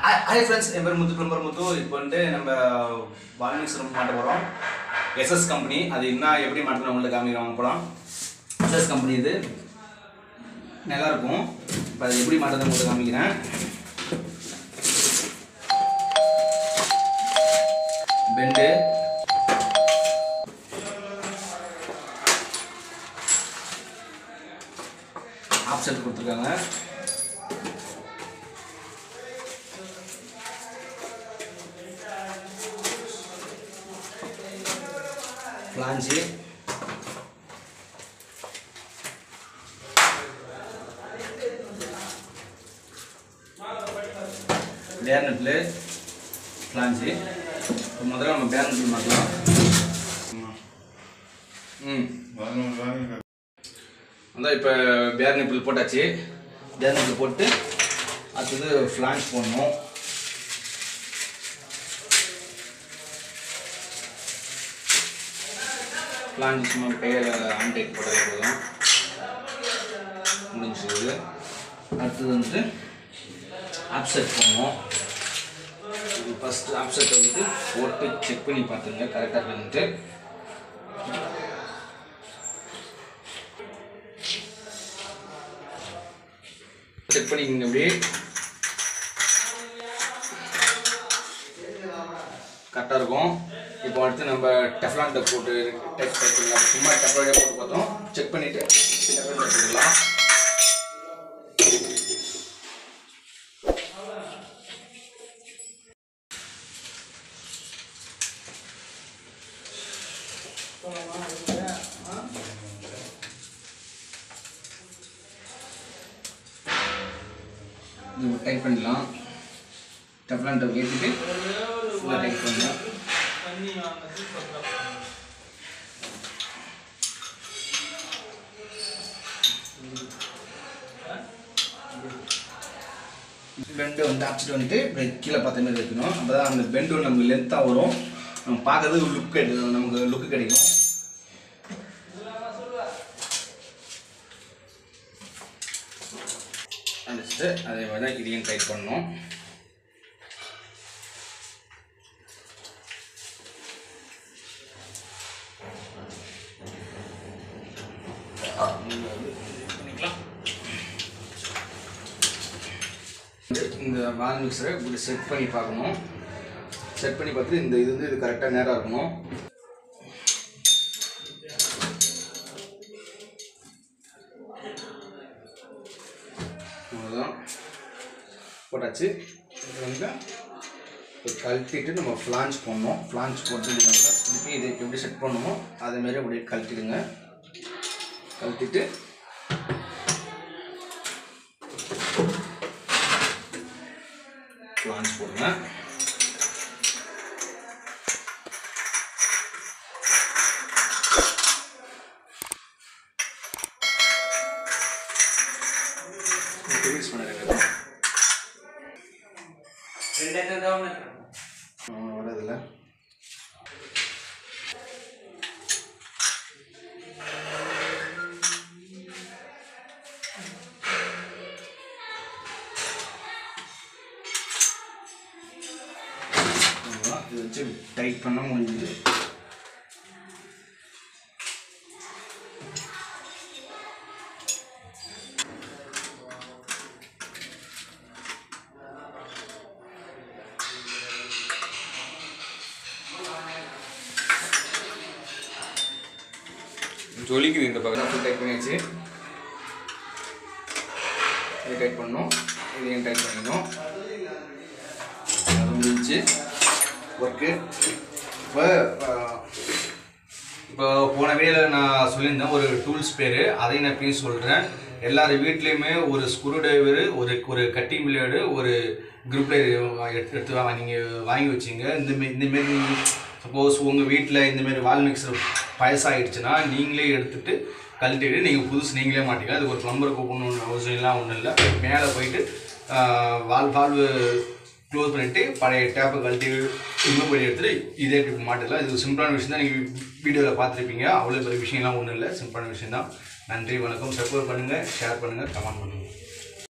Hi friends என் பேர் முத்து plumber முத்து இப்போ வந்துட்டு நம்ம வால்மிக்ஸ் ரொம்ப மாட்ட போகிறோம் எஸ்எஸ் கம்பெனி அது என்ன எப்படி மாட்டணும் உங்களுக்கு காமிக்கிறோம் போகலாம் எஸ்எஸ் கம்பெனி இது நல்லா இருக்கும் இப்போ அது எப்படி மாட்டுறது உங்களுக்கு காமிக்கிறேன் பெண்டு ஆப்செட் கொடுத்துருக்காங்க ஃப்ளான்ஸு பேர்னெட்டில் ஃப்ளான்ஸு இப்போ முதல்ல நம்ம பேர்னெட்டில் மாற்றலாம் ம் அதான் இப்போ பேர் நிப்பிள் போட்டாச்சு பேர் நிப்பிள் போட்டு அடுத்தது ஃப்ளான்ஸ் போடணும் ஃப்ளான்ஸ் சும்மா கையில் ஆன்டைட் போட்டது போதும் முடிஞ்சது அடுத்தது வந்துட்டு ஆப்செட் போடணும் ஃபஸ்ட்டு ஆப்செட்டை வந்துட்டு போட்டு செக் பண்ணி பார்த்துங்க கரெக்டாக இருக்குன்ட்டு செக் பண்ணிக்கங்க அப்படியே கரெக்டாக இருக்கும் இப்போ அடுத்து நம்ம டெஃப்லான் டப் போட்டு டெஸ்ட் பண்ணிக்கலாம் சும்மா டெஃப்லான் போட்டு பார்த்தோம் செக் பண்ணிவிட்டு டெஃப்லான் டப் போட்டுக்கலாம் இது டைட் பண்ணிடலாம் டெஃப்லான் டப் ஏற்றிட்டு ஃபுல்லாக டைட் பண்ணலாம் பெண்டு வந்து அடிச்சுட்டு வந்துட்டு இப்படி கீழே பார்த்த மாதிரி வைக்கணும் அப்போ தான் அந்த பெண்டு நமக்கு லென்த்தாக வரும் நம்ம பார்க்கறதுக்கு லுக் கிடைக்கும் நமக்கு லுக்கு கிடைக்கும் அடிச்சுட்டு அதே மாதிரி தான் இதையும் டைட் பண்ணணும் பண்ணிக்கலாம் இந்த வால் மிக்சரை இப்படி செட் பண்ணி பார்க்கணும் செட் பண்ணி பார்த்துட்டு இந்த இது வந்து இது கரெக்டாக நேராக இருக்கணும் அவ்வளோதான் போட்டாச்சு இது வந்து இப்போ கழட்டிட்டு நம்ம ஃப்ளான்ச் பண்ணணும் ஃப்ளான்ச் போட்டு திருப்பி இதை எப்படி செட் பண்ணணுமோ அதேமாரி அப்படியே கழட்டிடுங்க கழட்டிட்டு ஃப்ளான்ச் போடுங்க ரிலீஸ் பண்ணிடுங்க வரதில்லை அவ்வளோதான். இது வச்சு டைட் பண்ண முடியுது ஜொலிக்குது இந்த பக்கம் ஃபுல் டைட் பண்ணியாச்சு இது டைட் பண்ணணும் இதையும் டைட் பண்ணிக்கணும் அது முடிஞ்சு ஒர்க்கு இப்போ இப்போ போன வீடியோவில் நான் சொல்லியிருந்தேன் ஒரு டூல்ஸ் பேர் அதையும் நான் இப்பயும் சொல்கிறேன் எல்லார் வீட்லேயுமே ஒரு ஸ்க்ரூ டிரைவரு ஒரு ஒரு கட்டிங் பிளேடு ஒரு குரூப் எடுத்து எடுத்து வா நீங்கள் வாங்கி வச்சிங்க இந்தமாரி இந்தமாரி சப்போஸ் உங்கள் வீட்டில் இந்தமாரி வால் மிக்சர் பழசாயிடுச்சுன்னா நீங்களே எடுத்துட்டு கழட்டிட்டு நீங்கள் புதுசு நீங்களே மாட்டிக்கலாம் அது ஒரு ப்ளம்பர் கூப்பிடணும்னு அவசியம்லாம் ஒன்றும் இல்லை மேலே போயிட்டு ஆஹ், வால் வால்வு க்ளோஸ் பண்ணிவிட்டு பழைய டேப்பை கழட்டி ரிமூவ் பண்ணி எடுத்துட்டு இதே ட்ரிப் மாட்டலாம் இது சிம்பிளான விஷயம் தான் நீங்கள் வீடியோவில் பார்த்துருப்பீங்க அவ்வளோ பெரிய விஷயம்லாம் ஒன்றும் இல்லை சிம்பிளான விஷயம் தான் நன்றி வணக்கம் சப்போர்ட் பண்ணுங்கள் ஷேர் பண்ணுங்கள் கமெண்ட் பண்ணுங்கள்